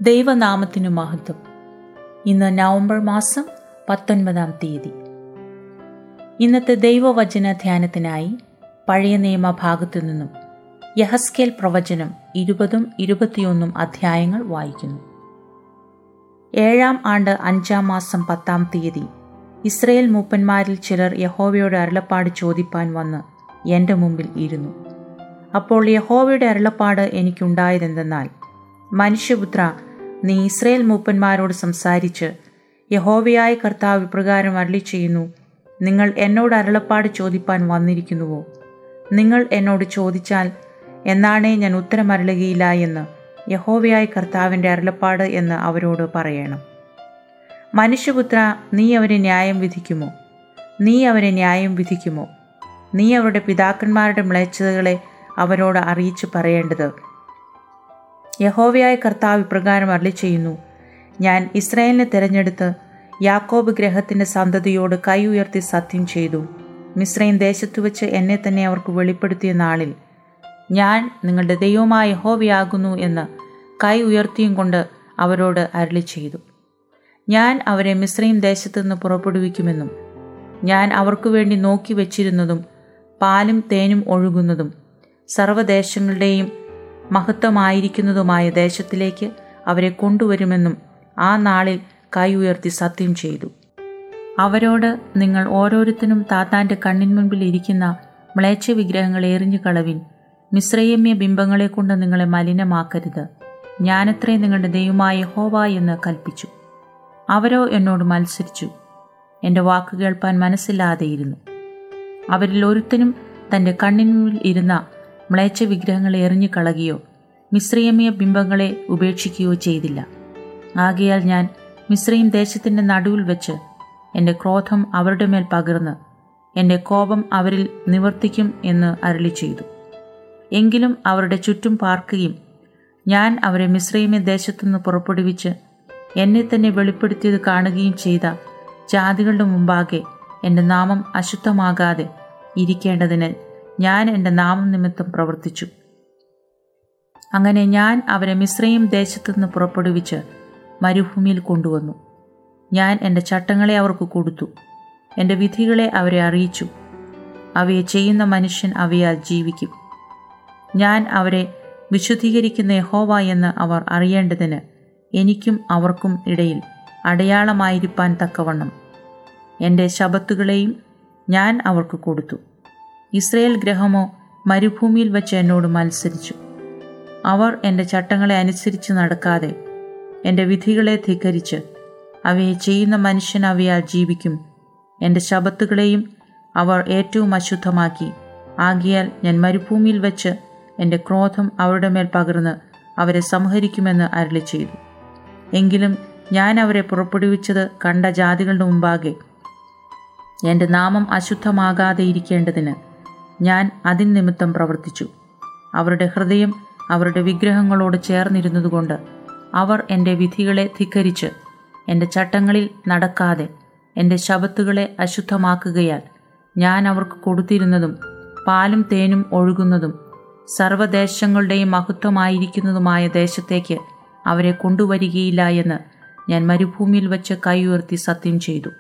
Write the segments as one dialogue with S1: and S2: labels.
S1: ദൈവനാമത്തിനു മഹത്വം ഇന്ന് നവംബർ മാസം പത്തൊൻപതാം തീയതി ഇന്നത്തെ ദൈവവചന ധ്യാനത്തിനായി പഴയ നിയമ ഭാഗത്തു നിന്നും യഹസ്കേൽ പ്രവചനം ഇരുപതും ഇരുപത്തിയൊന്നും അധ്യായങ്ങൾ വായിക്കുന്നു ഏഴാം ആണ്ട് അഞ്ചാം മാസം പത്താം തീയതി ഇസ്രയേൽ മൂപ്പന്മാരിൽ ചിലർ യഹോവയോട് അരുളപ്പാട് ചോദിപ്പാൻ വന്ന് എൻ്റെ മുമ്പിൽ ഇരുന്നു അപ്പോൾ യഹോവയുടെ അരുളപ്പാട് എനിക്കുണ്ടായതെന്തെന്നാൽ മനുഷ്യപുത്ര നീ ഇസ്രയേൽ മൂപ്പന്മാരോട് സംസാരിച്ച് യഹോവയായ കർത്താവ് ഇപ്രകാരം അരളി ചെയ്യുന്നു നിങ്ങൾ എന്നോട് അരുളപ്പാട് ചോദിപ്പാൻ വന്നിരിക്കുന്നുവോ നിങ്ങൾ എന്നോട് ചോദിച്ചാൽ എന്നാണേ ഞാൻ ഉത്തരമരളുകയില്ല എന്ന് യഹോവയായ കർത്താവിൻ്റെ അരുളപ്പാട് എന്ന് അവരോട് പറയണം മനുഷ്യപുത്ര നീ അവരെ ന്യായം വിധിക്കുമോ നീ അവരെ ന്യായം വിധിക്കുമോ നീ അവരുടെ പിതാക്കന്മാരുടെ മ്ലേച്ഛതകളെ അവരോട് അറിയിച്ചു പറയേണ്ടത് യഹോവയായ കർത്താവ് ഇപ്രകാരം അരളി ചെയ്യുന്നു ഞാൻ ഇസ്രായേലിനെ തിരഞ്ഞെടുത്ത് യാക്കോബ് ഗ്രഹത്തിൻ്റെ സന്തതിയോട് കൈ ഉയർത്തി സത്യം ചെയ്തു മിശ്രയും ദേശത്തു വെച്ച് എന്നെ തന്നെ അവർക്ക് വെളിപ്പെടുത്തിയ നാളിൽ ഞാൻ നിങ്ങളുടെ ദൈവമായ യഹോവയാകുന്നു എന്ന് കൈ ഉയർത്തിയും കൊണ്ട് അവരോട് അരളി ചെയ്തു ഞാൻ അവരെ മിശ്രയും ദേശത്തു നിന്ന് പുറപ്പെടുവിക്കുമെന്നും ഞാൻ അവർക്കു വേണ്ടി നോക്കി വച്ചിരുന്നതും പാലും തേനും ഒഴുകുന്നതും സർവ്വദേശങ്ങളുടെയും മഹത്വമായിരിക്കുന്നതുമായ ദേശത്തിലേക്ക് അവരെ കൊണ്ടുവരുമെന്നും ആ നാളിൽ കൈ ഉയർത്തി സത്യം ചെയ്തു അവരോട് നിങ്ങൾ ഓരോരുത്തരും താത്താൻ്റെ കണ്ണിൻ മുൻപിൽ ഇരിക്കുന്ന മ്ലേച്ഛ വിഗ്രഹങ്ങൾ എറിഞ്ഞു കളവിൻ മിശ്രയമ്യ ബിംബങ്ങളെ കൊണ്ട് നിങ്ങളെ മലിനമാക്കരുത് ഞാനത്രേ നിങ്ങളുടെ ദൈവമായ ഹോവ എന്ന് കൽപ്പിച്ചു അവരോ എന്നോട് മത്സരിച്ചു എൻ്റെ വാക്ക് കേൾപ്പാൻ മനസ്സില്ലാതെയിരുന്നു അവരിൽ ഒരുത്തനും തൻ്റെ കണ്ണിനുള്ളിൽ ഇരുന്ന മ്ലേച്ഛ വിഗ്രഹങ്ങളെ എറിഞ്ഞു കളകിയോ മിശ്രയമ്യ ബിംബങ്ങളെ ഉപേക്ഷിക്കുകയോ ചെയ്തില്ല ആകയാൽ ഞാൻ മിശ്രയും ദേശത്തിൻ്റെ നടുവിൽ വെച്ച് എൻ്റെ ക്രോധം അവരുടെ മേൽ പകർന്ന് എൻ്റെ കോപം അവരിൽ നിവർത്തിക്കും എന്ന് അരളി ചെയ്തു എങ്കിലും അവരുടെ ചുറ്റും പാർക്കുകയും ഞാൻ അവരെ മിശ്രൈമ്യ ദേശത്തുനിന്ന് പുറപ്പെടുവിച്ച് എന്നെ തന്നെ വെളിപ്പെടുത്തിയത് കാണുകയും ചെയ്ത ജാതികളുടെ മുമ്പാകെ എൻ്റെ നാമം അശുദ്ധമാകാതെ ഇരിക്കേണ്ടതിന് ഞാൻ എൻ്റെ നാമം നിമിത്തം പ്രവർത്തിച്ചു അങ്ങനെ ഞാൻ അവരെ മിശ്രയും ദേശത്തുനിന്ന് പുറപ്പെടുവിച്ച് മരുഭൂമിയിൽ കൊണ്ടുവന്നു ഞാൻ എൻ്റെ ചട്ടങ്ങളെ അവർക്ക് കൊടുത്തു എൻ്റെ വിധികളെ അവരെ അറിയിച്ചു അവയെ ചെയ്യുന്ന മനുഷ്യൻ അവയാൽ ജീവിക്കും ഞാൻ അവരെ വിശുദ്ധീകരിക്കുന്ന യഹോവ എന്ന് അവർ അറിയേണ്ടതിന് എനിക്കും അവർക്കും ഇടയിൽ അടയാളമായിരിക്കാൻ തക്കവണ്ണം എൻ്റെ ശബത്തുകളെയും ഞാൻ അവർക്ക് കൊടുത്തു ഇസ്രയേൽ ഗ്രഹമോ മരുഭൂമിയിൽ വച്ച് എന്നോട് മത്സരിച്ചു അവർ എൻ്റെ ചട്ടങ്ങളെ അനുസരിച്ച് നടക്കാതെ എൻ്റെ വിധികളെ ധിക്കരിച്ച് അവയെ ചെയ്യുന്ന മനുഷ്യൻ അവയാൽ ജീവിക്കും എൻ്റെ ശബത്തുകളെയും അവർ ഏറ്റവും അശുദ്ധമാക്കി ആകിയാൽ ഞാൻ മരുഭൂമിയിൽ വെച്ച് എൻ്റെ ക്രോധം അവരുടെ മേൽ പകർന്ന് അവരെ സംഹരിക്കുമെന്ന് അരളി ചെയ്തു എങ്കിലും ഞാൻ അവരെ പുറപ്പെടുവിച്ചത് കണ്ട ജാതികളുടെ മുമ്പാകെ എൻ്റെ നാമം അശുദ്ധമാകാതെ ഇരിക്കേണ്ടതിന് ഞാൻ അതിൻ നിമിത്തം പ്രവർത്തിച്ചു അവരുടെ ഹൃദയം അവരുടെ വിഗ്രഹങ്ങളോട് ചേർന്നിരുന്നതുകൊണ്ട് അവർ എൻ്റെ വിധികളെ ധിക്കരിച്ച് എൻ്റെ ചട്ടങ്ങളിൽ നടക്കാതെ എൻ്റെ ശബത്തുകളെ അശുദ്ധമാക്കുകയാൽ ഞാൻ അവർക്ക് കൊടുത്തിരുന്നതും പാലും തേനും ഒഴുകുന്നതും സർവ്വദേശങ്ങളുടെയും മഹത്വമായിരിക്കുന്നതുമായ ദേശത്തേക്ക് അവരെ കൊണ്ടുവരികയില്ല എന്ന് ഞാൻ മരുഭൂമിയിൽ വച്ച് കൈ ഉയർത്തി സത്യം ചെയ്തു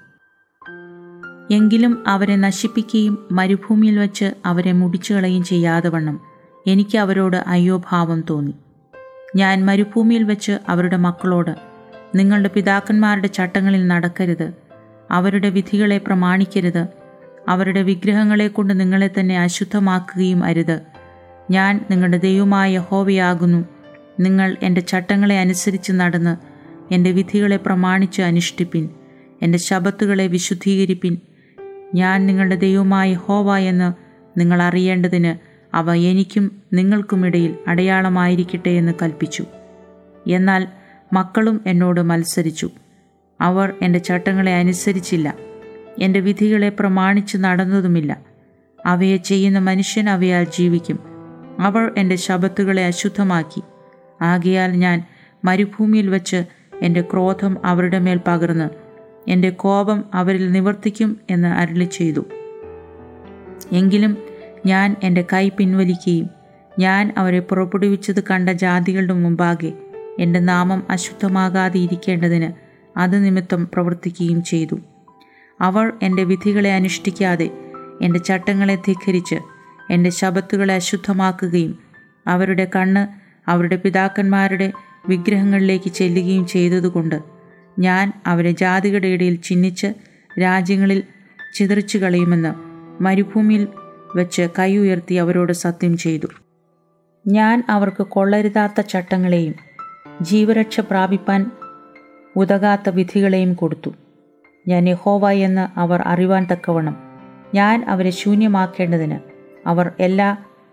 S1: എങ്കിലും അവരെ നശിപ്പിക്കുകയും മരുഭൂമിയിൽ വച്ച് അവരെ മുടിച്ചു കളയുകയും ചെയ്യാതെ വണ്ണം എനിക്ക് അവരോട് അയ്യോഭാവം തോന്നി ഞാൻ മരുഭൂമിയിൽ വെച്ച് അവരുടെ മക്കളോട് നിങ്ങളുടെ പിതാക്കന്മാരുടെ ചട്ടങ്ങളിൽ നടക്കരുത് അവരുടെ വിധികളെ പ്രമാണിക്കരുത് അവരുടെ വിഗ്രഹങ്ങളെ കൊണ്ട് നിങ്ങളെ തന്നെ അശുദ്ധമാക്കുകയും അരുത് ഞാൻ നിങ്ങളുടെ ദൈവമായ യഹോവയാകുന്നു നിങ്ങൾ എൻ്റെ ചട്ടങ്ങളെ അനുസരിച്ച് നടന്ന് എൻ്റെ വിധികളെ പ്രമാണിച്ച് അനുഷ്ഠിപ്പിൻ എൻ്റെ ശബത്തുകളെ വിശുദ്ധീകരിപ്പിൻ ഞാൻ നിങ്ങളുടെ ദൈവമായ ഹോവ എന്ന് നിങ്ങൾ അറിയേണ്ടതിന് അവ എനിക്കും നിങ്ങൾക്കുമിടയിൽ അടയാളമായിരിക്കട്ടെ എന്ന് കൽപ്പിച്ചു എന്നാൽ മക്കളും എന്നോട് മത്സരിച്ചു അവർ എൻ്റെ ചട്ടങ്ങളെ അനുസരിച്ചില്ല എൻ്റെ വിധികളെ പ്രമാണിച്ച് നടന്നതുമില്ല അവയെ ചെയ്യുന്ന മനുഷ്യൻ അവയാൽ ജീവിക്കും അവർ എൻ്റെ ശബത്തുകളെ അശുദ്ധമാക്കി ആകയാൽ ഞാൻ മരുഭൂമിയിൽ വച്ച് എൻ്റെ ക്രോധം അവരുടെ മേൽ പകർന്ന് എൻ്റെ കോപം അവരിൽ നിവർത്തിക്കും എന്ന് അരുളി ചെയ്തു എങ്കിലും ഞാൻ എൻ്റെ കൈ പിൻവലിക്കുകയും ഞാൻ അവരെ പുറപ്പെടുവിച്ചത് കണ്ട ജാതികളുടെ മുമ്പാകെ എൻ്റെ നാമം അശുദ്ധമാകാതെ ഇരിക്കേണ്ടതിന് അത് നിമിത്തം പ്രവർത്തിക്കുകയും ചെയ്തു അവർ എൻ്റെ വിധികളെ അനുഷ്ഠിക്കാതെ എൻ്റെ ചട്ടങ്ങളെ ധിഖരിച്ച് എൻ്റെ ശബത്തുകളെ അശുദ്ധമാക്കുകയും അവരുടെ കണ്ണ് അവരുടെ പിതാക്കന്മാരുടെ വിഗ്രഹങ്ങളിലേക്ക് ചെല്ലുകയും ചെയ്തതുകൊണ്ട് ഞാൻ അവരെ ജാതികളുടെ ഇടയിൽ ചിഹ്നിച്ച് രാജ്യങ്ങളിൽ ചിതറിച്ചു കളയുമെന്ന് മരുഭൂമിയിൽ വെച്ച് കൈ ഉയർത്തി അവരോട് സത്യം ചെയ്തു ഞാൻ അവർക്ക് കൊള്ളരുതാത്ത ചട്ടങ്ങളെയും ജീവരക്ഷ പ്രാപിപ്പാൻ ഉതകാത്ത വിധികളെയും കൊടുത്തു ഞാൻ യഹോവ എന്ന് അവർ അറിവാൻ തക്കവണ്ണം ഞാൻ അവരെ ശൂന്യമാക്കേണ്ടതിന് അവർ എല്ലാ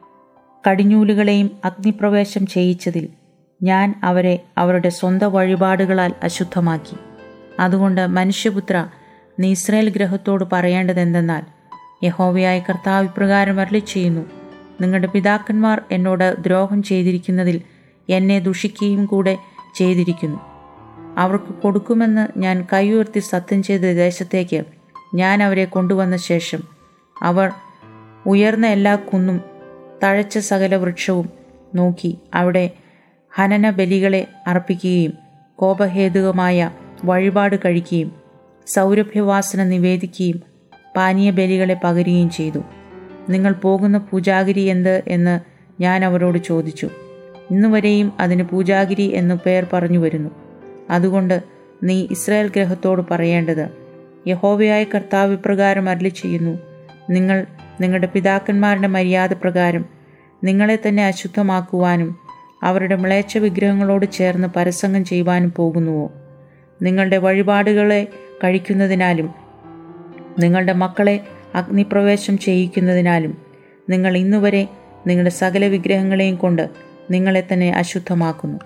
S1: കടിഞ്ഞൂലുകളെയും അഗ്നിപ്രവേശം ചെയ്യിച്ചതിൽ ഞാൻ അവരെ അവരുടെ സ്വന്തം വഴിപാടുകളാൽ അശുദ്ധമാക്കി അതുകൊണ്ട് മനുഷ്യപുത്ര നീ ഇസ്രായേൽ ഗ്രഹത്തോട് പറയേണ്ടതെന്തെന്നാൽ യഹോവയായ കർത്താവ് ഇപ്രകാരം അരളി ചെയ്യുന്നു നിങ്ങളുടെ പിതാക്കന്മാർ എന്നോട് ദ്രോഹം ചെയ്തിരിക്കുന്നതിൽ എന്നെ ദുഷിക്കുകയും കൂടെ ചെയ്തിരിക്കുന്നു അവർക്ക് കൊടുക്കുമെന്ന് ഞാൻ കൈയുയർത്തി സത്യം ചെയ്ത ദേശത്തേക്ക് ഞാൻ അവരെ കൊണ്ടുവന്ന ശേഷം അവർ ഉയർന്ന എല്ലാ കുന്നും തഴച്ച സകല വൃക്ഷവും നോക്കി അവിടെ ഹനന ബലികളെ അർപ്പിക്കുകയും കോപഹേതുകമായ വഴിപാട് കഴിക്കുകയും സൗരഭ്യവാസന നിവേദിക്കുകയും പാനീയ ബലികളെ പകരുകയും ചെയ്തു നിങ്ങൾ പോകുന്ന പൂജാഗിരി എന്ത് എന്ന് ഞാൻ അവരോട് ചോദിച്ചു ഇന്നുവരെയും അതിന് പൂജാഗിരി എന്നു പേർ പറഞ്ഞു വരുന്നു അതുകൊണ്ട് നീ ഇസ്രായേൽ ഗ്രഹത്തോട് പറയേണ്ടത് യഹോവയായ കർത്താവ് ഇപ്രകാരം അരളി ചെയ്യുന്നു നിങ്ങൾ നിങ്ങളുടെ പിതാക്കന്മാരുടെ മര്യാദ പ്രകാരം നിങ്ങളെ തന്നെ അശുദ്ധമാക്കുവാനും അവരുടെ മ്ലേച്ഛ വിഗ്രഹങ്ങളോട് ചേർന്ന് പരസംഗം ചെയ്യുവാനും പോകുന്നുവോ നിങ്ങളുടെ വഴിപാടുകളെ കഴിക്കുന്നതിനാലും നിങ്ങളുടെ മക്കളെ അഗ്നിപ്രവേശം ചെയ്യിക്കുന്നതിനാലും നിങ്ങൾ ഇന്നുവരെ നിങ്ങളുടെ സകല വിഗ്രഹങ്ങളെയും കൊണ്ട് നിങ്ങളെ തന്നെ അശുദ്ധമാക്കുന്നു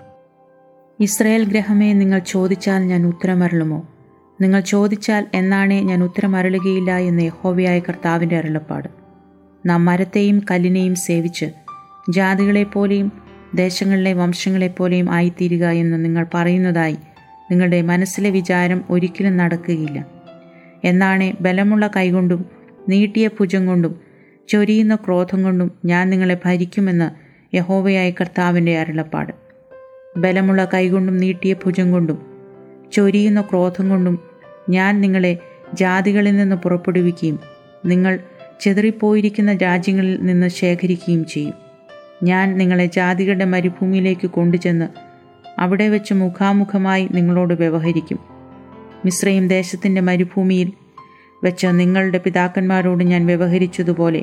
S1: ഇസ്രയേൽ ഗ്രഹമേ നിങ്ങൾ ചോദിച്ചാൽ ഞാൻ ഉത്തരമരളുമോ നിങ്ങൾ ചോദിച്ചാൽ എന്നാണേ ഞാൻ ഉത്തരമരളുകയില്ല എന്ന് യഹോവയായ കർത്താവിൻ്റെ അരുളപ്പാട് നാം മരത്തെയും കല്ലിനെയും സേവിച്ച് ജാതികളെപ്പോലെയും ദേശങ്ങളിലെ വംശങ്ങളെപ്പോലെയും ആയിത്തീരുക എന്ന് നിങ്ങൾ പറയുന്നതായി നിങ്ങളുടെ മനസ്സിലെ വിചാരം ഒരിക്കലും നടക്കുകയില്ല എന്നാണേ ബലമുള്ള കൈകൊണ്ടും നീട്ടിയ ഭുജം കൊണ്ടും ചൊരിയുന്ന ക്രോധം കൊണ്ടും ഞാൻ നിങ്ങളെ ഭരിക്കുമെന്ന് യഹോവയായ കർത്താവിൻ്റെ അരുളപ്പാട് ബലമുള്ള കൈകൊണ്ടും നീട്ടിയ ഭുജം കൊണ്ടും ചൊരിയുന്ന ക്രോധം കൊണ്ടും ഞാൻ നിങ്ങളെ ജാതികളിൽ നിന്ന് പുറപ്പെടുവിക്കുകയും നിങ്ങൾ ചെതറിപ്പോയിരിക്കുന്ന രാജ്യങ്ങളിൽ നിന്ന് ശേഖരിക്കുകയും ചെയ്യും ഞാൻ നിങ്ങളെ ജാതികളുടെ മരുഭൂമിയിലേക്ക് കൊണ്ടുചെന്ന് അവിടെ വെച്ച് മുഖാമുഖമായി നിങ്ങളോട് വ്യവഹരിക്കും മിശ്രയും ദേശത്തിൻ്റെ മരുഭൂമിയിൽ വെച്ച് നിങ്ങളുടെ പിതാക്കന്മാരോട് ഞാൻ വ്യവഹരിച്ചതുപോലെ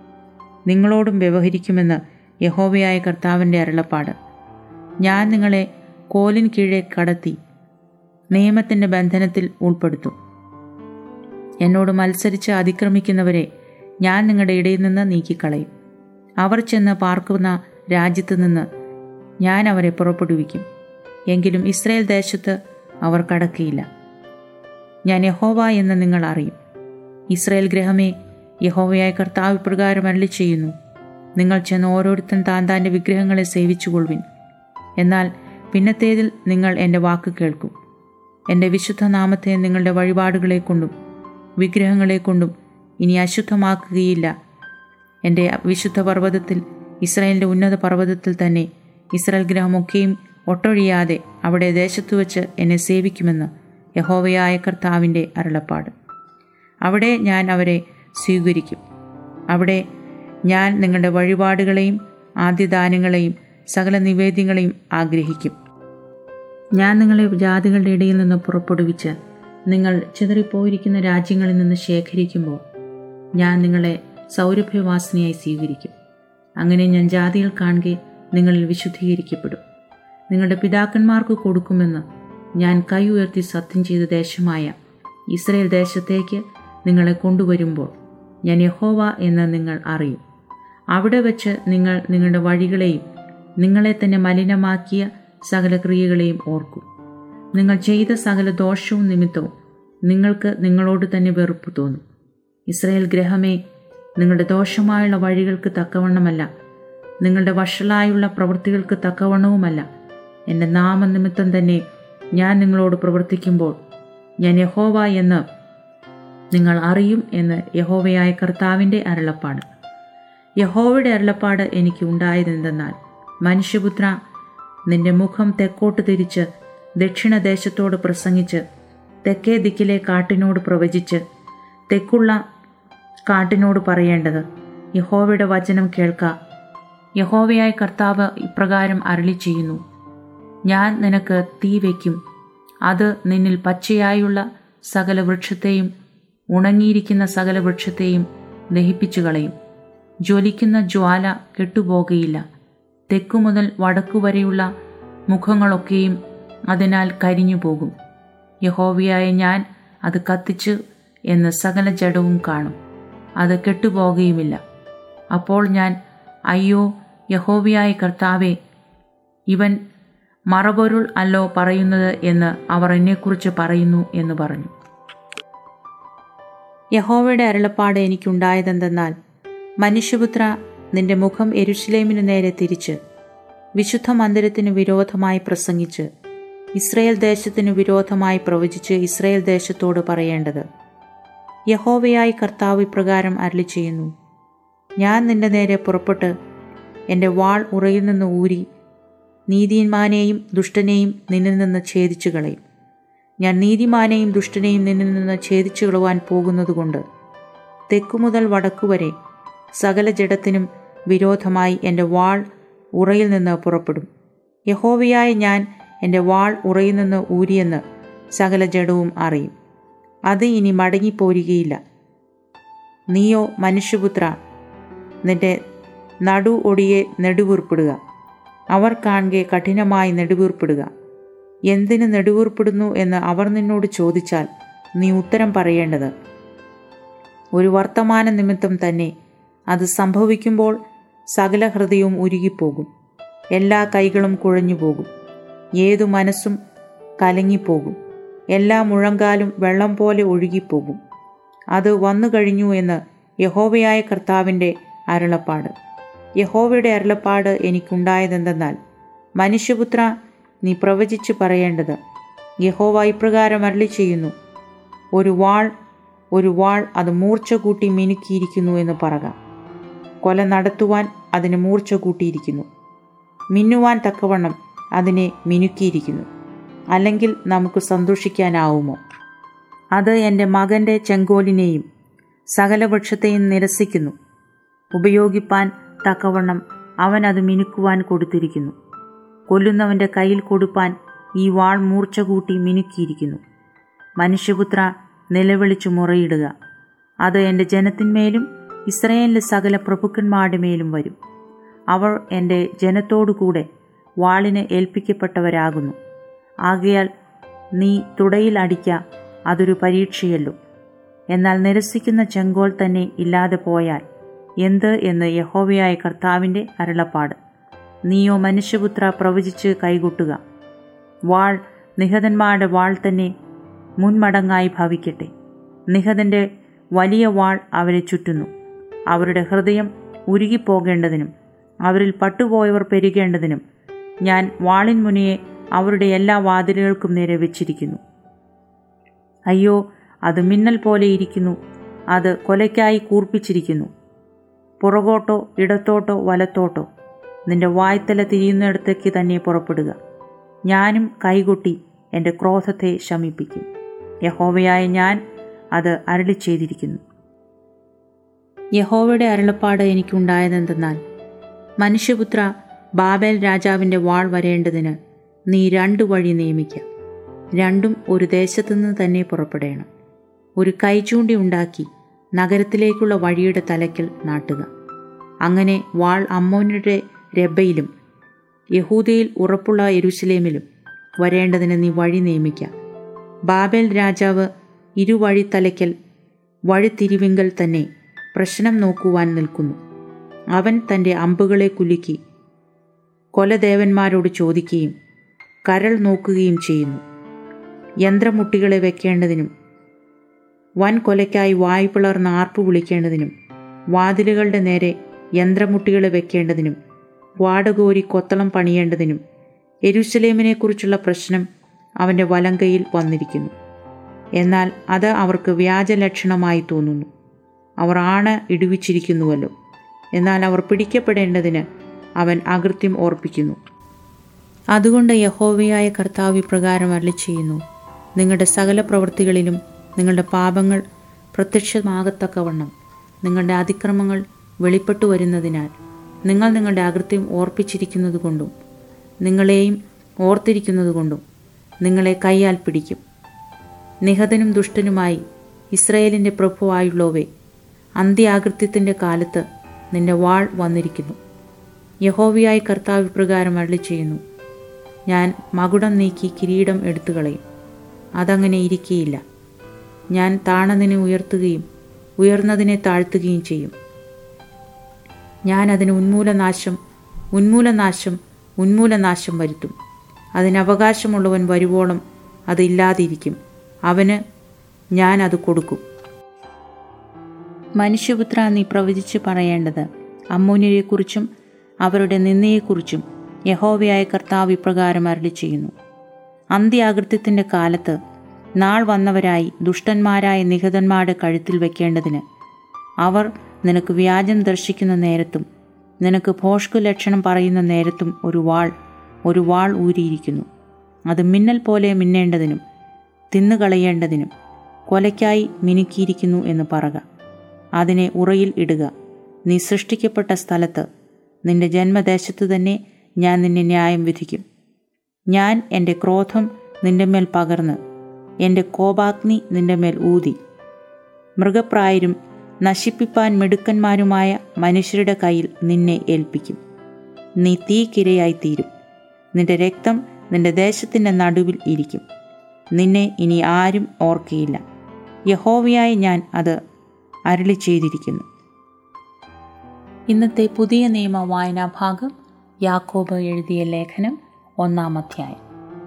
S1: നിങ്ങളോടും വ്യവഹരിക്കുമെന്ന് യഹോവയായ കർത്താവിൻ്റെ അരുളപ്പാട് ഞാൻ നിങ്ങളെ കോലിൻ കീഴെ കടത്തി നിയമത്തിൻ്റെ ബന്ധനത്തിൽ ഉൾപ്പെടുത്തും എന്നോട് മത്സരിച്ച് അതിക്രമിക്കുന്നവരെ ഞാൻ നിങ്ങളുടെ ഇടയിൽ നിന്ന് നീക്കിക്കളയും അവർ ചെന്ന് പാർക്കുന്ന രാജ്യത്ത് നിന്ന് ഞാൻ അവരെ പുറപ്പെടുവിക്കും എങ്കിലും ഇസ്രയേൽ ദേശത്ത് അവർ കടക്കിയില്ല ഞാൻ യഹോവ എന്ന് നിങ്ങൾ അറിയും ഇസ്രയേൽ ഗ്രഹമേ യഹോവയായ കർത്താവ് ഇപ്രകാരം അരളി ചെയ്യുന്നു നിങ്ങൾ ചെന്ന് ഓരോരുത്തൻ താൻ താൻ്റെ വിഗ്രഹങ്ങളെ സേവിച്ചുകൊള്ളുവിൻ എന്നാൽ പിന്നത്തേതിൽ നിങ്ങൾ എൻ്റെ വാക്ക് കേൾക്കും എൻ്റെ വിശുദ്ധ നാമത്തെ നിങ്ങളുടെ വഴിപാടുകളെ കൊണ്ടും വിഗ്രഹങ്ങളെ കൊണ്ടും ഇനി അശുദ്ധമാക്കുകയില്ല എൻ്റെ വിശുദ്ധ പർവ്വതത്തിൽ ഇസ്രായേലിൻ്റെ ഉന്നത പർവ്വതത്തിൽ തന്നെ ഇസ്രായേൽ ഗ്രഹമൊക്കെയും ഒട്ടൊഴിയാതെ അവിടെ ദേശത്തു വച്ച് എന്നെ സേവിക്കുമെന്ന് യഹോവയായ കർത്താവിൻ്റെ അരുളപ്പാട് അവിടെ ഞാൻ അവരെ സ്വീകരിക്കും അവിടെ ഞാൻ നിങ്ങളുടെ വഴിപാടുകളെയും ആദ്യദാനങ്ങളെയും സകല നിവേദ്യങ്ങളെയും ആഗ്രഹിക്കും ഞാൻ നിങ്ങളെ ജാതികളുടെ ഇടയിൽ നിന്ന് പുറപ്പെടുവിച്ച് നിങ്ങൾ ചിതറിപ്പോയിരിക്കുന്ന രാജ്യങ്ങളിൽ നിന്ന് ശേഖരിക്കുമ്പോൾ ഞാൻ നിങ്ങളെ സൗരഭ്യവാസനയായി സ്വീകരിക്കും അങ്ങനെ ഞാൻ ജാതികൾ കാണുകെ നിങ്ങളിൽ വിശുദ്ധീകരിക്കപ്പെടും നിങ്ങളുടെ പിതാക്കന്മാർക്ക് കൊടുക്കുമെന്ന് ഞാൻ കൈ ഉയർത്തി സത്യം ചെയ്ത ദേശമായ ഇസ്രയേൽ ദേശത്തേക്ക് നിങ്ങളെ കൊണ്ടുവരുമ്പോൾ ഞാൻ യഹോവ എന്ന് നിങ്ങൾ അറിയും അവിടെ വച്ച് നിങ്ങൾ നിങ്ങളുടെ വഴികളെയും നിങ്ങളെ തന്നെ മലിനമാക്കിയ സകല ക്രിയകളെയും ഓർക്കും നിങ്ങൾ ചെയ്ത സകല ദോഷവും നിമിത്തവും നിങ്ങൾക്ക് നിങ്ങളോട് തന്നെ വെറുപ്പ് തോന്നും ഇസ്രയേൽ ഗ്രഹമേ നിങ്ങളുടെ ദോഷമായുള്ള വഴികൾക്ക് തക്കവണ്ണമല്ല നിങ്ങളുടെ വഷളായുള്ള പ്രവൃത്തികൾക്ക് തക്കവണ്ണവുമല്ല എൻ്റെ നാമനിമിത്തം തന്നെ ഞാൻ നിങ്ങളോട് പ്രവർത്തിക്കുമ്പോൾ ഞാൻ യഹോവ എന്ന് നിങ്ങൾ അറിയും എന്ന് യഹോവയായ കർത്താവിൻ്റെ അരുളപ്പാട് യഹോവയുടെ അരുളപ്പാട് എനിക്ക് ഉണ്ടായതെന്തെന്നാൽ മനുഷ്യപുത്ര നിന്റെ മുഖം തെക്കോട്ട് തിരിച്ച് ദക്ഷിണദേശത്തോട് പ്രസംഗിച്ച് തെക്കേ ദിക്കിലെ കാട്ടിനോട് പ്രവചിച്ച് തെക്കുള്ള കാട്ടിനോട് പറയേണ്ടത് യഹോവയുടെ വചനം കേൾക്ക യഹോവയായ കർത്താവ് ഇപ്രകാരം അരളി ചെയ്യുന്നു ഞാൻ നിനക്ക് തീ വയ്ക്കും അത് നിന്നിൽ പച്ചയായുള്ള സകല വൃക്ഷത്തെയും ഉണങ്ങിയിരിക്കുന്ന സകല വൃക്ഷത്തെയും ദഹിപ്പിച്ചു കളയും ജ്വലിക്കുന്ന ജ്വാല കെട്ടുപോകയില്ല തെക്കു മുതൽ വടക്കു വരെയുള്ള മുഖങ്ങളൊക്കെയും അതിനാൽ കരിഞ്ഞു പോകും യഹോവയായ ഞാൻ അത് കത്തിച്ചു എന്ന് സകല ജഡവും കാണും അത് കെട്ടുപോകുകയുമില്ല അപ്പോൾ ഞാൻ അയ്യോ യഹോവയായ കർത്താവെ ഇവൻ മറപൊരുൾ അല്ലോ പറയുന്നത് എന്ന് അവർ എന്നെക്കുറിച്ച് പറയുന്നു എന്ന് പറഞ്ഞു യഹോവയുടെ അരുളപ്പാട് എനിക്കുണ്ടായതെന്തെന്നാൽ മനുഷ്യപുത്ര നിന്റെ മുഖം എരുഷലേമിനു നേരെ തിരിച്ച് വിശുദ്ധ മന്ദിരത്തിനു വിരോധമായി പ്രസംഗിച്ച് ഇസ്രയേൽ ദേശത്തിനു വിരോധമായി പ്രവചിച്ച് ഇസ്രയേൽ ദേശത്തോട് പറയേണ്ടത് യഹോവയായി കർത്താവ് ഇപ്രകാരം അരളി ചെയ്യുന്നു ഞാൻ നിന്റെ നേരെ പുറപ്പെട്ട് എൻ്റെ വാൾ ഉറയിൽ നിന്ന് ഊരി നീതിമാനെയും ദുഷ്ടനെയും നിന്നിൽ നിന്ന് ഛേദിച്ചു കളയും ഞാൻ നീതിമാനെയും ദുഷ്ടനെയും നിന്നിൽ നിന്ന് ഛേദിച്ചു കളവാൻ പോകുന്നതുകൊണ്ട് തെക്കുമുതൽ വടക്കുവരെ സകല ജഡത്തിനും വിരോധമായി എൻ്റെ വാൾ ഉറയിൽ നിന്ന് പുറപ്പെടും യഹോവയായ ഞാൻ എൻ്റെ വാൾ ഉറയിൽ നിന്ന് ഊരിയെന്ന് സകല ജഡവും അറിയും അത് ഇനി മടങ്ങിപ്പോരുകയില്ല നീയോ മനുഷ്യപുത്ര നിന്റെ നടു ഒടിയെ നെടുവീർപ്പിടുക അവർ കാണുകെ കഠിനമായി നെടുവീർപ്പിടുക എന്തിന് നെടുവീർപ്പിടുന്നു എന്ന് അവർ നിന്നോട് ചോദിച്ചാൽ നീ ഉത്തരം പറയേണ്ടത് ഒരു വർത്തമാന നിമിത്തം തന്നെ അത് സംഭവിക്കുമ്പോൾ സകല ഹൃദയവും ഉരുകിപ്പോകും എല്ലാ കൈകളും കുഴഞ്ഞു പോകും ഏതു മനസ്സും കലങ്ങിപ്പോകും എല്ലാ മുഴങ്കാലും വെള്ളം പോലെ ഒഴുകിപ്പോകും അത് വന്നു കഴിഞ്ഞു എന്ന് യഹോവയായ കർത്താവിൻ്റെ അരുളപ്പാട് യഹോവയുടെ അരുളപ്പാട് എനിക്കുണ്ടായതെന്തെന്നാൽ മനുഷ്യപുത്ര നീ പ്രവചിച്ച് പറയേണ്ടത് യഹോവ ഇപ്രകാരം അരളി ചെയ്യുന്നു ഒരു വാൾ ഒരു വാൾ അത് മൂർച്ച കൂട്ടി മിനുക്കിയിരിക്കുന്നു എന്ന് പറക കൊല നടത്തുവാൻ അതിന് മൂർച്ച കൂട്ടിയിരിക്കുന്നു മിന്നുവാൻ തക്കവണ്ണം അതിനെ മിനുക്കിയിരിക്കുന്നു അല്ലെങ്കിൽ നമുക്ക് സന്തോഷിക്കാനാവുമോ അത് എൻ്റെ മകൻ്റെ ചെങ്കോലിനെയും സകല വൃക്ഷത്തെയും നിരസിക്കുന്നു ഉപയോഗിപ്പാൻ തക്കവണ്ണം അവൻ അത് മിനുക്കുവാൻ കൊടുത്തിരിക്കുന്നു കൊല്ലുന്നവൻ്റെ കയ്യിൽ കൊടുപ്പാൻ ഈ വാൾ മൂർച്ച കൂട്ടി മിനുക്കിയിരിക്കുന്നു മനുഷ്യപുത്ര നിലവിളിച്ചു മുറയിടുക അത് എൻ്റെ ജനത്തിന്മേലും ഇസ്രയേലിലെ സകല പ്രഭുക്കന്മാരുടെ മേലും വരും അവർ എൻ്റെ ജനത്തോടുകൂടെ വാളിന് ഏൽപ്പിക്കപ്പെട്ടവരാകുന്നു ആകയാൽ നീ തുടയിൽ അടിക്ക അതൊരു പരീക്ഷയല്ലോ എന്നാൽ നിരസിക്കുന്ന ചെങ്കോൽ തന്നെ ഇല്ലാതെ പോയാൽ എന്ത് എന്ന് യഹോവയായ കർത്താവിൻ്റെ അരുളപ്പാട് നീയോ മനുഷ്യപുത്ര പ്രവചിച്ച് കൈകൊട്ടുക വാൾ നിഹതന്മാരുടെ വാൾ തന്നെ മുൻമടങ്ങായി ഭവിക്കട്ടെ നിഹതൻ്റെ വലിയ വാൾ അവരെ ചുറ്റുന്നു അവരുടെ ഹൃദയം ഉരുകിപ്പോകേണ്ടതിനും അവരിൽ പട്ടുപോയവർ പെരുകേണ്ടതിനും ഞാൻ വാളിൻ മുനിയെ അവരുടെ എല്ലാ വാതിലുകൾക്കും നേരെ വെച്ചിരിക്കുന്നു അയ്യോ അത് മിന്നൽ പോലെ ഇരിക്കുന്നു അത് കൊലയ്ക്കായി കൂർപ്പിച്ചിരിക്കുന്നു പുറകോട്ടോ ഇടത്തോട്ടോ വലത്തോട്ടോ നിന്റെ വായ്ത്തല തിരിയുന്നിടത്തേക്ക് തന്നെ പുറപ്പെടുക ഞാനും കൈകൊട്ടി എൻ്റെ ക്രോധത്തെ ശമിപ്പിക്കും യഹോവയായ ഞാൻ അത് അരളി ചെയ്തിരിക്കുന്നു യഹോവയുടെ അരുളപ്പാട് എനിക്കുണ്ടായതെന്തെന്നാൽ മനുഷ്യപുത്ര ബാബേൽ രാജാവിൻ്റെ വാൾ വരേണ്ടതിന് നീ രണ്ടു വഴി നിയമിക്കാം രണ്ടും ഒരു ദേശത്തുനിന്ന് തന്നെ പുറപ്പെടേണം ഒരു കൈചൂണ്ടി ഉണ്ടാക്കി നഗരത്തിലേക്കുള്ള വഴിയുടെ തലയ്ക്കൽ നാട്ടുക അങ്ങനെ വാൾ അമ്മോനുടെ രബയിലും യഹൂദയിൽ ഉറപ്പുള്ള യെരുശലേമിലും വരേണ്ടതിന് നീ വഴി നിയമിക്കാം ബാബേൽ രാജാവ് ഇരുവഴി തലയ്ക്കൽ വഴിത്തിരിവിങ്കൽ തന്നെ പ്രശ്നം നോക്കുവാൻ നിൽക്കുന്നു അവൻ തൻ്റെ അമ്പുകളെ കുലുക്കി കൊലദേവന്മാരോട് ചോദിക്കുകയും കരൾ നോക്കുകയും ചെയ്യുന്നു യന്ത്രമുട്ടികളെ വെക്കേണ്ടതിനും വൻ കൊലയ്ക്കായി വായു പിളർന്ന് ആർപ്പ് വിളിക്കേണ്ടതിനും വാതിലുകളുടെ നേരെ യന്ത്രമുട്ടികളെ വെക്കേണ്ടതിനും വാടകോരി കൊത്തളം പണിയേണ്ടതിനും എരുസലേമിനെക്കുറിച്ചുള്ള പ്രശ്നം അവൻ്റെ വലങ്കയിൽ വന്നിരിക്കുന്നു എന്നാൽ അത് അവർക്ക് വ്യാജലക്ഷണമായി തോന്നുന്നു അവർ ആണ് ഇടുവിച്ചിരിക്കുന്നുവല്ലോ എന്നാൽ അവർ പിടിക്കപ്പെടേണ്ടതിന് അവൻ അകൃത്യം ഓർപ്പിക്കുന്നു അതുകൊണ്ട് യഹോവയായ കർത്താവ് ഇപ്രകാരം അരളി ചെയ്യുന്നു നിങ്ങളുടെ സകല പ്രവൃത്തികളിലും നിങ്ങളുടെ പാപങ്ങൾ പ്രത്യക്ഷമാകത്തക്കവണ്ണം നിങ്ങളുടെ അതിക്രമങ്ങൾ വെളിപ്പെട്ടു വരുന്നതിനാൽ നിങ്ങൾ നിങ്ങളുടെ അകൃത്യം ഓർപ്പിച്ചിരിക്കുന്നതുകൊണ്ടും നിങ്ങളെയും ഓർത്തിരിക്കുന്നതുകൊണ്ടും നിങ്ങളെ കൈയാൽ പിടിക്കും നിഹതനും ദുഷ്ടനുമായി ഇസ്രയേലിൻ്റെ പ്രഭുവായുള്ളവേ അന്ത്യാകൃത്യത്തിൻ്റെ കാലത്ത് നിന്റെ വാൾ വന്നിരിക്കുന്നു യഹോവയായി കർത്താവ് ഇപ്രകാരം അരളി ചെയ്യുന്നു ഞാൻ മകുടം നീക്കി കിരീടം എടുത്തു കളയും അതങ്ങനെ ഇരിക്കുകയില്ല ഞാൻ താണതിനെ ഉയർത്തുകയും ഉയർന്നതിനെ താഴ്ത്തുകയും ചെയ്യും ഞാൻ അതിന് ഉന്മൂലനാശം ഉന്മൂലനാശം ഉന്മൂലനാശം വരുത്തും അതിന് അവകാശമുള്ളവൻ വരുവോളം അത് ഇല്ലാതിരിക്കും അവന് ഞാൻ അത് കൊടുക്കും മനുഷ്യപുത്ര നീ പ്രവചിച്ച് പറയേണ്ടത് അമ്മൂന്യരെക്കുറിച്ചും അവരുടെ നിന്നയെക്കുറിച്ചും യഹോവയായ കർത്താവ് ഇപ്രകാരം അരളി ചെയ്യുന്നു അന്ത്യാകൃത്യത്തിൻ്റെ കാലത്ത് നാൾ വന്നവരായി ദുഷ്ടന്മാരായ നിഹതന്മാരുടെ കഴുത്തിൽ വെക്കേണ്ടതിന് അവർ നിനക്ക് വ്യാജം ദർശിക്കുന്ന നേരത്തും നിനക്ക് ഭോഷ്കു ലക്ഷണം പറയുന്ന നേരത്തും ഒരു വാൾ ഒരു വാൾ ഊരിയിരിക്കുന്നു അത് മിന്നൽ പോലെ മിന്നേണ്ടതിനും തിന്നുകളയേണ്ടതിനും കൊലയ്ക്കായി മിനുക്കിയിരിക്കുന്നു എന്ന് പറക അതിനെ ഉറയിൽ ഇടുക നീ സൃഷ്ടിക്കപ്പെട്ട സ്ഥലത്ത് നിന്റെ ജന്മദേശത്തു തന്നെ ഞാൻ നിന്നെ ന്യായം വിധിക്കും ഞാൻ എൻ്റെ ക്രോധം നിന്റെ മേൽ പകർന്ന് എൻ്റെ കോപാഗ്നി നിന്റെ മേൽ ഊതി മൃഗപ്രായരും നശിപ്പിപ്പാൻ മിടുക്കന്മാരുമായ മനുഷ്യരുടെ കയ്യിൽ നിന്നെ ഏൽപ്പിക്കും നീ തീക്കിരയായിത്തീരും നിന്റെ രക്തം നിന്റെ ദേശത്തിൻ്റെ നടുവിൽ ഇരിക്കും നിന്നെ ഇനി ആരും ഓർക്കയില്ല യഹോവയായി ഞാൻ അത് അരളി ചെയ്തിരിക്കുന്നു ഇന്നത്തെ പുതിയ നിയമ വായനാ ഭാഗം യാക്കോബ് എഴുതിയ ലേഖനം ഒന്നാം അധ്യായം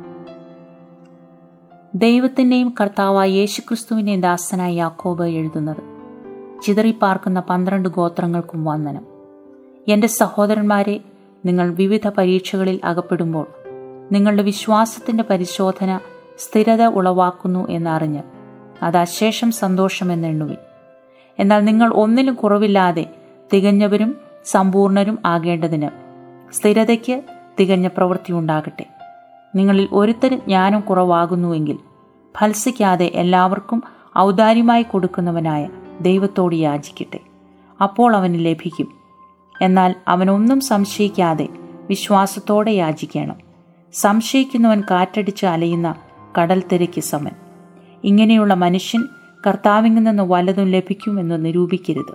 S1: ദൈവത്തിൻ്റെയും കർത്താവായ യേശുക്രിസ്തുവിൻ്റെയും ദാസനായ യാക്കോബ് എഴുതുന്നത് ചിതറിപ്പാർക്കുന്ന പന്ത്രണ്ട് ഗോത്രങ്ങൾക്കും വന്ദനം എൻ്റെ സഹോദരന്മാരെ നിങ്ങൾ വിവിധ പരീക്ഷകളിൽ അകപ്പെടുമ്പോൾ നിങ്ങളുടെ വിശ്വാസത്തിൻ്റെ പരിശോധന സ്ഥിരത ഉളവാക്കുന്നു എന്നറിഞ്ഞ് അത് അശേഷം സന്തോഷമെന്നെണ്ണുവിൻ എന്നാൽ നിങ്ങൾ ഒന്നിലും കുറവില്ലാതെ തികഞ്ഞവരും സമ്പൂർണരും ആകേണ്ടതിന് സ്ഥിരതയ്ക്ക് തികഞ്ഞ പ്രവൃത്തി ഉണ്ടാകട്ടെ നിങ്ങളിൽ ഒരുത്തരും ജ്ഞാനം കുറവാകുന്നുവെങ്കിൽ ഫത്സിക്കാതെ എല്ലാവർക്കും ഔദാര്യമായി കൊടുക്കുന്നവനായ ദൈവത്തോട് യാചിക്കട്ടെ അപ്പോൾ അവന് ലഭിക്കും എന്നാൽ അവനൊന്നും സംശയിക്കാതെ വിശ്വാസത്തോടെ യാചിക്കണം സംശയിക്കുന്നവൻ കാറ്റടിച്ച് അലയുന്ന കടൽ തിരയ്ക്ക് സമൻ ഇങ്ങനെയുള്ള മനുഷ്യൻ കർത്താവിൽ നിന്ന് വല്ലതും ലഭിക്കുമെന്ന് നിരൂപിക്കരുത്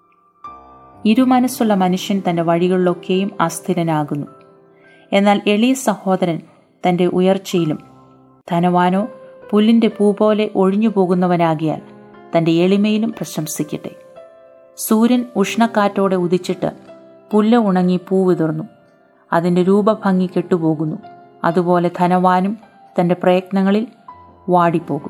S1: ഇരുമനസ്സുള്ള മനുഷ്യൻ തൻ്റെ വഴികളിലൊക്കെയും അസ്ഥിരനാകുന്നു എന്നാൽ എളിയ സഹോദരൻ തൻ്റെ ഉയർച്ചയിലും ധനവാനോ പുല്ലിൻ്റെ പൂ പോലെ ഒഴിഞ്ഞു പോകുന്നവനാകിയാൽ തൻ്റെ എളിമയിലും പ്രശംസിക്കട്ടെ സൂര്യൻ ഉഷ്ണക്കാറ്റോടെ ഉദിച്ചിട്ട് പുല്ല് ഉണങ്ങി പൂ വിതർന്നു അതിൻ്റെ രൂപഭംഗി കെട്ടുപോകുന്നു അതുപോലെ ധനവാനും തൻ്റെ പ്രയത്നങ്ങളിൽ വാടിപ്പോകും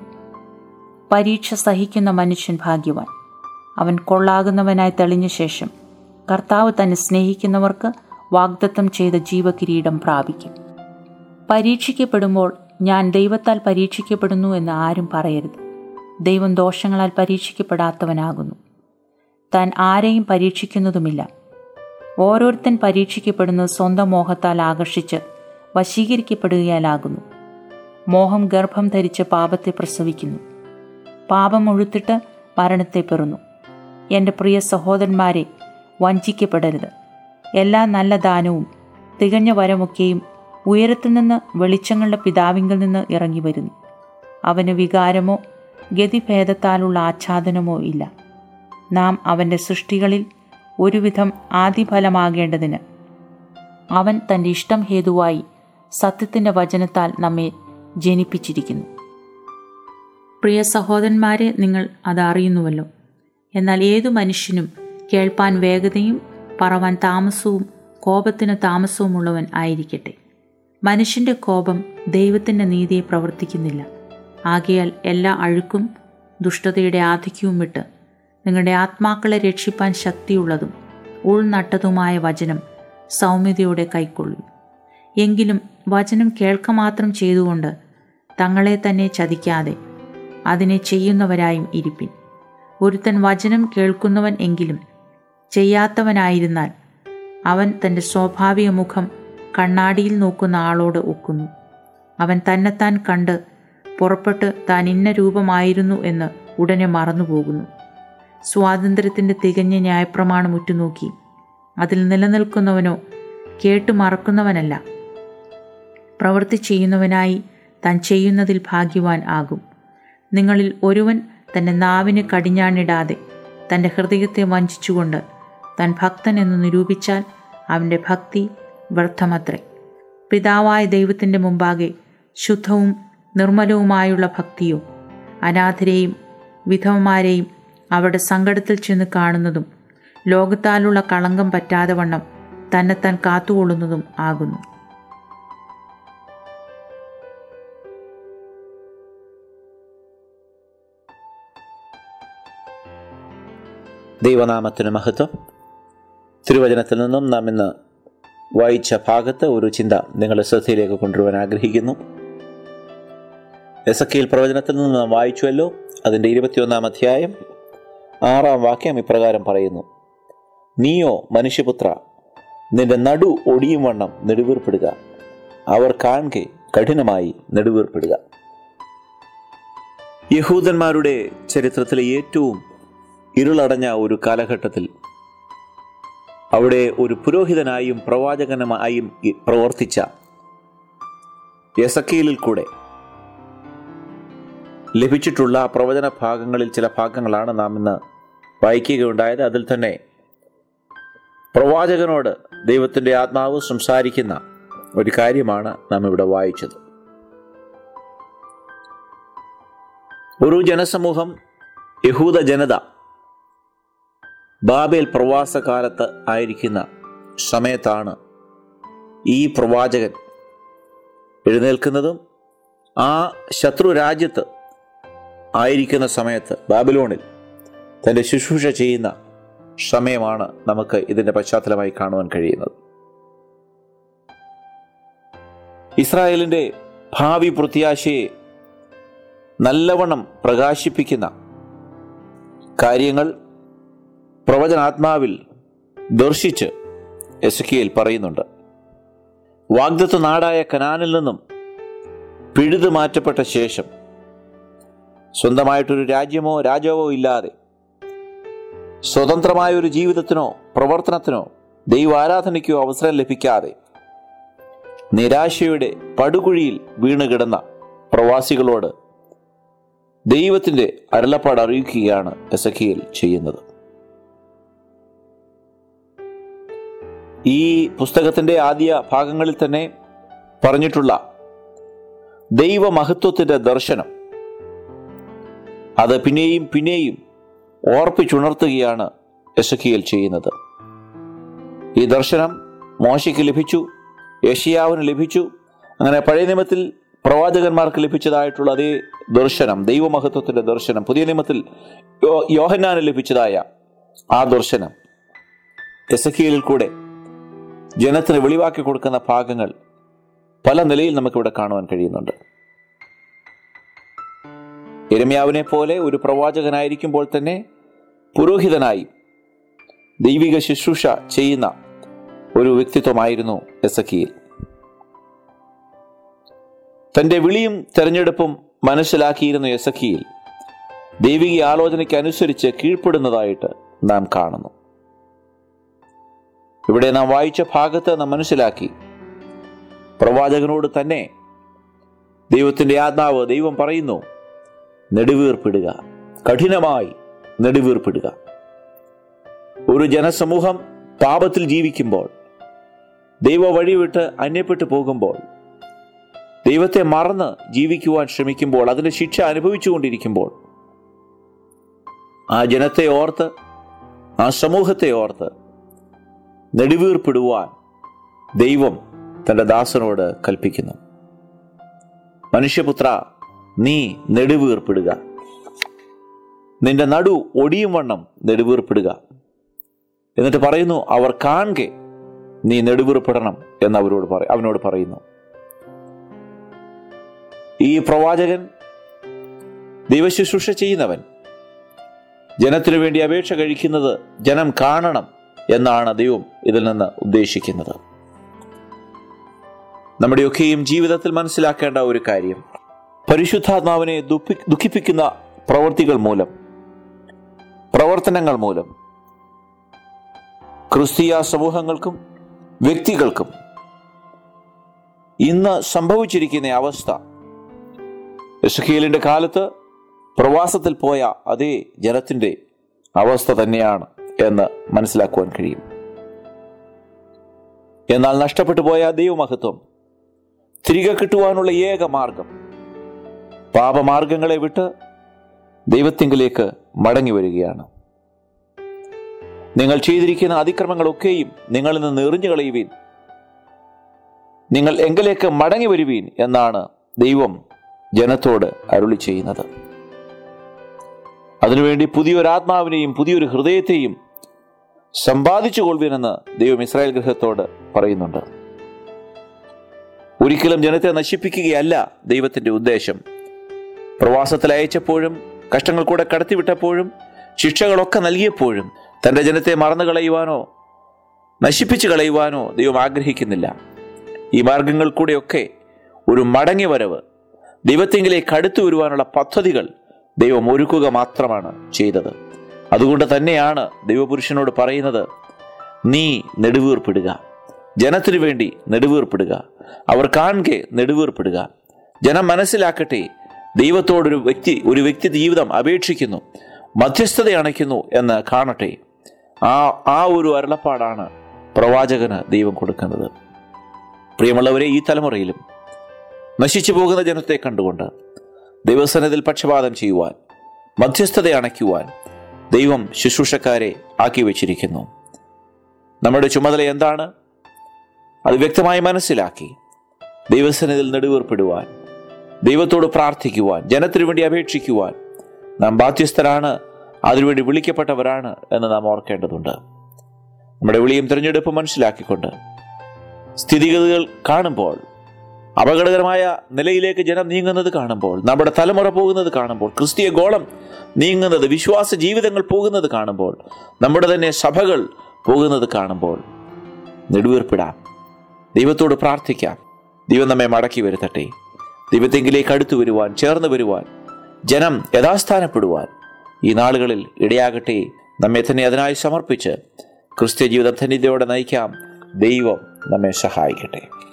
S1: പരീക്ഷ സഹിക്കുന്ന മനുഷ്യൻ ഭാഗ്യവാൻ അവൻ കൊള്ളാകുന്നവനായി തെളിഞ്ഞ ശേഷം കർത്താവ് തന്നെ സ്നേഹിക്കുന്നവർക്ക് വാഗ്ദത്തം ചെയ്ത ജീവകിരീടം പ്രാപിക്കും പരീക്ഷിക്കപ്പെടുമ്പോൾ ഞാൻ ദൈവത്താൽ പരീക്ഷിക്കപ്പെടുന്നു എന്ന് ആരും പറയരുത് ദൈവം ദോഷങ്ങളാൽ പരീക്ഷിക്കപ്പെടാത്തവനാകുന്നു താൻ ആരെയും പരീക്ഷിക്കുന്നതുമില്ല ഓരോരുത്തൻ പരീക്ഷിക്കപ്പെടുന്നത് സ്വന്തം മോഹത്താൽ ആകർഷിച്ച് വശീകരിക്കപ്പെടുകയാലാകുന്നു മോഹം ഗർഭം ധരിച്ച് പാപത്തെ പ്രസവിക്കുന്നു പാപം ഒഴുത്തിട്ട് മരണത്തെ പെറുന്നു എൻ്റെ പ്രിയ സഹോദരന്മാരെ വഞ്ചിക്കപ്പെടരുത് എല്ലാ നല്ല ദാനവും തികഞ്ഞ വരമൊക്കെയും ഉയരത്തു നിന്ന് വെളിച്ചങ്ങളുടെ പിതാവിങ്കിൽ നിന്ന് ഇറങ്ങി വരുന്നു അവന് വികാരമോ ഗതിഭേദത്താലുള്ള ആച്ഛാദനമോ ഇല്ല നാം അവൻ്റെ സൃഷ്ടികളിൽ ഒരുവിധം ആദിഫലമാകേണ്ടതിന് അവൻ തൻ്റെ ഇഷ്ടം ഹേതുവായി സത്യത്തിൻ്റെ വചനത്താൽ നമ്മെ ജനിപ്പിച്ചിരിക്കുന്നു പ്രിയ സഹോദരന്മാരെ നിങ്ങൾ അത് അറിയുന്നുവല്ലോ എന്നാൽ ഏതു മനുഷ്യനും കേൾപ്പാൻ വേഗതയും പറവാൻ താമസവും കോപത്തിന് താമസവുമുള്ളവൻ ആയിരിക്കട്ടെ മനുഷ്യൻ്റെ കോപം ദൈവത്തിൻ്റെ നീതിയെ പ്രവർത്തിക്കുന്നില്ല ആകയാൽ എല്ലാ അഴുക്കും ദുഷ്ടതയുടെ ആധിക്യവും വിട്ട് നിങ്ങളുടെ ആത്മാക്കളെ രക്ഷിപ്പാൻ ശക്തിയുള്ളതും ഉൾനട്ടതുമായ വചനം സൗമ്യതയോടെ കൈക്കൊള്ളൂ എങ്കിലും വചനം കേൾക്ക മാത്രം ചെയ്തുകൊണ്ട് തങ്ങളെ തന്നെ ചതിക്കാതെ അതിനെ ചെയ്യുന്നവരായും ഇരിപ്പിൻ ഒരുത്തൻ വചനം കേൾക്കുന്നവൻ എങ്കിലും ചെയ്യാത്തവനായിരുന്നാൽ അവൻ തൻ്റെ സ്വാഭാവിക മുഖം കണ്ണാടിയിൽ നോക്കുന്ന ആളോട് ഒക്കുന്നു അവൻ തന്നെത്താൻ കണ്ട് പുറപ്പെട്ട് താൻ ഇന്ന രൂപമായിരുന്നു എന്ന് ഉടനെ മറന്നുപോകുന്നു സ്വാതന്ത്ര്യത്തിൻ്റെ തികഞ്ഞ ന്യായപ്രമാണം ഉറ്റുനോക്കി അതിൽ നിലനിൽക്കുന്നവനോ കേട്ടു മറക്കുന്നവനല്ല പ്രവൃത്തി ചെയ്യുന്നവനായി താൻ ചെയ്യുന്നതിൽ ഭാഗ്യവാൻ ആകും നിങ്ങളിൽ ഒരുവൻ തൻ്റെ നാവിന് കടിഞ്ഞാണിടാതെ തൻ്റെ ഹൃദയത്തെ വഞ്ചിച്ചുകൊണ്ട് താൻ ഭക്തൻ എന്ന് നിരൂപിച്ചാൽ അവൻ്റെ ഭക്തി വ്യർത്ഥമത്രേ പിതാവായ ദൈവത്തിൻ്റെ മുമ്പാകെ ശുദ്ധവും നിർമ്മലവുമായുള്ള ഭക്തിയോ അനാഥരെയും വിധവമാരെയും അവരുടെ സങ്കടത്തിൽ ചെന്ന് കാണുന്നതും ലോകത്താലുള്ള കളങ്കം പറ്റാതെ വണ്ണം തന്നെത്താൻ കാത്തുകൊള്ളുന്നതും ആകുന്നു
S2: ദൈവനാമത്തിന് മഹത്വം തിരുവചനത്തിൽ നിന്നും നാം ഇന്ന് വായിച്ച ഭാഗത്ത് ഒരു ചിന്ത നിങ്ങളുടെ ശ്രദ്ധയിലേക്ക് കൊണ്ടുവരാൻ ആഗ്രഹിക്കുന്നു എസ് എ പ്രവചനത്തിൽ നിന്ന് നാം വായിച്ചുവല്ലോ അതിൻ്റെ ഇരുപത്തിയൊന്നാം അധ്യായം ആറാം വാക്യം ഇപ്രകാരം പറയുന്നു നീയോ മനുഷ്യപുത്ര നിന്റെ നടു ഒടിയും വണ്ണം നെടുവീർപ്പെടുക അവർ കാണെ കഠിനമായി നെടുവീർപ്പെടുക യഹൂദന്മാരുടെ ചരിത്രത്തിലെ ഏറ്റവും ഇരുളടഞ്ഞ ഒരു കാലഘട്ടത്തിൽ അവിടെ ഒരു പുരോഹിതനായും പ്രവാചകനുമായും പ്രവർത്തിച്ച യസക്കീലിൽ കൂടെ ലഭിച്ചിട്ടുള്ള പ്രവചന ഭാഗങ്ങളിൽ ചില ഭാഗങ്ങളാണ് നാം ഇന്ന് വായിക്കുകയുണ്ടായത് അതിൽ തന്നെ പ്രവാചകനോട് ദൈവത്തിൻ്റെ ആത്മാവ് സംസാരിക്കുന്ന ഒരു കാര്യമാണ് നാം ഇവിടെ വായിച്ചത് ഒരു ജനസമൂഹം യഹൂദ ജനത ബാബേൽ പ്രവാസകാലത്ത് ആയിരിക്കുന്ന സമയത്താണ് ഈ പ്രവാചകൻ എഴുന്നേൽക്കുന്നതും ആ ശത്രു രാജ്യത്ത് ആയിരിക്കുന്ന സമയത്ത് ബാബിലോണിൽ തൻ്റെ ശുശ്രൂഷ ചെയ്യുന്ന സമയമാണ് നമുക്ക് ഇതിൻ്റെ പശ്ചാത്തലമായി കാണുവാൻ കഴിയുന്നത് ഇസ്രായേലിൻ്റെ ഭാവി പ്രത്യാശയെ നല്ലവണ്ണം പ്രകാശിപ്പിക്കുന്ന കാര്യങ്ങൾ പ്രവചനാത്മാവിൽ ദർശിച്ച് എസക്കിയൽ പറയുന്നുണ്ട് വാഗ്ദത്ത നാടായ കനാനിൽ നിന്നും പിഴുതു മാറ്റപ്പെട്ട ശേഷം സ്വന്തമായിട്ടൊരു രാജ്യമോ രാജാവോ ഇല്ലാതെ സ്വതന്ത്രമായ ഒരു ജീവിതത്തിനോ പ്രവർത്തനത്തിനോ ദൈവാരാധനയ്ക്കോ അവസരം ലഭിക്കാതെ നിരാശയുടെ പടുകുഴിയിൽ വീണുകിടന്ന പ്രവാസികളോട് ദൈവത്തിൻ്റെ അരുളപ്പാട് അറിയിക്കുകയാണ് എസക്കിയൽ ചെയ്യുന്നത് ഈ പുസ്തകത്തിൻ്റെ ആദ്യ ഭാഗങ്ങളിൽ തന്നെ പറഞ്ഞിട്ടുള്ള ദൈവമഹത്വത്തിൻ്റെ ദർശനം അത് പിന്നെയും പിന്നെയും ഓർപ്പിച്ചുണർത്തുകയാണ് എസക്കിയൽ ചെയ്യുന്നത് ഈ ദർശനം മോശയ്ക്ക് ലഭിച്ചു യഷിയാവിന് ലഭിച്ചു അങ്ങനെ പഴയ നിയമത്തിൽ പ്രവാചകന്മാർക്ക് ലഭിച്ചതായിട്ടുള്ള അതേ ദർശനം ദൈവമഹത്വത്തിന്റെ ദർശനം പുതിയ നിയമത്തിൽ യോഹന്നാന് ലഭിച്ചതായ ആ ദർശനം എസക്കിയലിൽ കൂടെ ജനത്തിന് വെളിവാക്കി കൊടുക്കുന്ന ഭാഗങ്ങൾ പല നിലയിൽ നമുക്കിവിടെ കാണുവാൻ കഴിയുന്നുണ്ട് എരമ്യാവിനെ പോലെ ഒരു പ്രവാചകനായിരിക്കുമ്പോൾ തന്നെ പുരോഹിതനായി ദൈവിക ശുശ്രൂഷ ചെയ്യുന്ന ഒരു വ്യക്തിത്വമായിരുന്നു എസക്കിയിൽ തന്റെ വിളിയും തെരഞ്ഞെടുപ്പും മനസ്സിലാക്കിയിരുന്ന എസക്കിയിൽ ദൈവിക ആലോചനയ്ക്ക് അനുസരിച്ച് കീഴ്പ്പെടുന്നതായിട്ട് നാം കാണുന്നു ഇവിടെ നാം വായിച്ച ഭാഗത്ത് നാം മനസ്സിലാക്കി പ്രവാചകനോട് തന്നെ ദൈവത്തിന്റെ ആത്മാവ് ദൈവം പറയുന്നു നെടുവീർപ്പിടുക കഠിനമായി നെടുവീർപ്പിടുക ഒരു ജനസമൂഹം പാപത്തിൽ ജീവിക്കുമ്പോൾ ദൈവ വഴിവിട്ട് അന്യപ്പെട്ടു പോകുമ്പോൾ ദൈവത്തെ മറന്ന് ജീവിക്കുവാൻ ശ്രമിക്കുമ്പോൾ അതിന്റെ ശിക്ഷ അനുഭവിച്ചുകൊണ്ടിരിക്കുമ്പോൾ ആ ജനത്തെ ഓർത്ത് ആ സമൂഹത്തെ ഓർത്ത് നെടുവീർപ്പിടുവാൻ ദൈവം തന്റെ ദാസനോട് കൽപ്പിക്കുന്നു മനുഷ്യപുത്ര നീ നെടുവീർപ്പിടുക നിന്റെ നടു ഒടിയും വണ്ണം നെടുവീർപ്പിടുക എന്നിട്ട് പറയുന്നു അവർ കാണെ നീ നെടുവീർപ്പിടണം എന്ന് അവരോട് പറ അവനോട് പറയുന്നു ഈ പ്രവാചകൻ ദൈവശുശ്രൂഷ ചെയ്യുന്നവൻ ജനത്തിനു വേണ്ടി അപേക്ഷ കഴിക്കുന്നത് ജനം കാണണം എന്നാണ് ദൈവം ഇതിൽ നിന്ന് ഉദ്ദേശിക്കുന്നത് നമ്മുടെയൊക്കെയും ജീവിതത്തിൽ മനസ്സിലാക്കേണ്ട ഒരു കാര്യം പരിശുദ്ധാത്മാവിനെ ദുഃഖി- ദുഃഖിപ്പിക്കുന്ന പ്രവൃത്തികൾ മൂലം പ്രവർത്തനങ്ങൾ മൂലം ക്രിസ്തീയ സമൂഹങ്ങൾക്കും വ്യക്തികൾക്കും ഇന്ന് സംഭവിച്ചിരിക്കുന്ന അവസ്ഥ എസഖീലിന്റെ കാലത്ത് പ്രവാസത്തിൽ പോയ അതേ ജനത്തിന്റെ അവസ്ഥ തന്നെയാണ് എന്ന് മനസ്സിലാക്കുവാൻ കഴിയും എന്നാൽ നഷ്ടപ്പെട്ടു പോയ ദൈവമഹത്വം തിരികെ കിട്ടുവാനുള്ള ഏക മാർഗം പാപമാർഗങ്ങളെ വിട്ട് ദൈവത്തിങ്കിലേക്ക് മടങ്ങി വരികയാണ് നിങ്ങൾ ചെയ്തിരിക്കുന്ന അതിക്രമങ്ങളൊക്കെയും നിങ്ങളിൽ നിന്ന് എറിഞ്ഞു കളയുവീൻ നിങ്ങൾ എങ്കിലേക്ക് മടങ്ങി വരുവീൻ എന്നാണ് ദൈവം ജനത്തോട് അരുളി ചെയ്യുന്നത് അതിനുവേണ്ടി പുതിയൊരു ആത്മാവിനെയും പുതിയൊരു ഹൃദയത്തെയും സമ്പാദിച്ചു കൊള്ളുവീനെന്ന് ദൈവം ഇസ്രായേൽ ഗൃഹത്തോട് പറയുന്നുണ്ട് ഒരിക്കലും ജനത്തെ നശിപ്പിക്കുകയല്ല ദൈവത്തിന്റെ ഉദ്ദേശം പ്രവാസത്തിൽ അയച്ചപ്പോഴും കഷ്ടങ്ങൾ കൂടെ കടത്തിവിട്ടപ്പോഴും ശിക്ഷകളൊക്കെ നൽകിയപ്പോഴും തന്റെ ജനത്തെ മറന്നു കളയുവാനോ നശിപ്പിച്ചു കളയുവാനോ ദൈവം ആഗ്രഹിക്കുന്നില്ല ഈ മാർഗങ്ങൾ കൂടെയൊക്കെ ഒരു മടങ്ങി വരവ് ദൈവത്തെങ്കിലേക്ക് അടുത്തു വരുവാനുള്ള പദ്ധതികൾ ദൈവം ഒരുക്കുക മാത്രമാണ് ചെയ്തത് അതുകൊണ്ട് തന്നെയാണ് ദൈവപുരുഷനോട് പറയുന്നത് നീ നെടുവീർപ്പിടുക ജനത്തിനു വേണ്ടി നെടുവീർപ്പിടുക അവർ കാണെ നെടുവീർപ്പിടുക ജനം മനസ്സിലാക്കട്ടെ ദൈവത്തോടൊരു വ്യക്തി ഒരു വ്യക്തി ജീവിതം അപേക്ഷിക്കുന്നു മധ്യസ്ഥത അണയ്ക്കുന്നു എന്ന് കാണട്ടെ ആ ആ ഒരു അരുളപ്പാടാണ് പ്രവാചകന് ദൈവം കൊടുക്കുന്നത് പ്രിയമുള്ളവരെ ഈ തലമുറയിലും നശിച്ചു പോകുന്ന ജനത്തെ കണ്ടുകൊണ്ട് ദൈവസനത്തിൽ പക്ഷപാതം ചെയ്യുവാൻ മധ്യസ്ഥത അണയ്ക്കുവാൻ ദൈവം ശുശ്രൂഷക്കാരെ ആക്കി വച്ചിരിക്കുന്നു നമ്മുടെ ചുമതല എന്താണ് അത് വ്യക്തമായി മനസ്സിലാക്കി ദൈവസനത്തിൽ നെടുവേർപ്പെടുവാൻ ദൈവത്തോട് പ്രാർത്ഥിക്കുവാൻ ജനത്തിനു വേണ്ടി അപേക്ഷിക്കുവാൻ നാം ബാധ്യസ്ഥരാണ് അതിനുവേണ്ടി വിളിക്കപ്പെട്ടവരാണ് എന്ന് നാം ഓർക്കേണ്ടതുണ്ട് നമ്മുടെ വിളിയും തിരഞ്ഞെടുപ്പും മനസ്സിലാക്കിക്കൊണ്ട് സ്ഥിതിഗതികൾ കാണുമ്പോൾ അപകടകരമായ നിലയിലേക്ക് ജനം നീങ്ങുന്നത് കാണുമ്പോൾ നമ്മുടെ തലമുറ പോകുന്നത് കാണുമ്പോൾ ക്രിസ്തീയ ഗോളം നീങ്ങുന്നത് വിശ്വാസ ജീവിതങ്ങൾ പോകുന്നത് കാണുമ്പോൾ നമ്മുടെ തന്നെ സഭകൾ പോകുന്നത് കാണുമ്പോൾ നെടുവീർപ്പിടാം ദൈവത്തോട് പ്രാർത്ഥിക്കാം ദൈവം നമ്മെ മടക്കി വരുത്തട്ടെ ദൈവത്തെങ്കിലേക്ക് അടുത്തു വരുവാൻ ചേർന്ന് വരുവാൻ ജനം യഥാസ്ഥാനപ്പെടുവാൻ ഈ നാളുകളിൽ ഇടയാകട്ടെ നമ്മെ തന്നെ അതിനായി സമർപ്പിച്ച് ക്രിസ്ത്യ ജീവിതം ധന്യതയോടെ നയിക്കാം ദൈവം നമ്മെ സഹായിക്കട്ടെ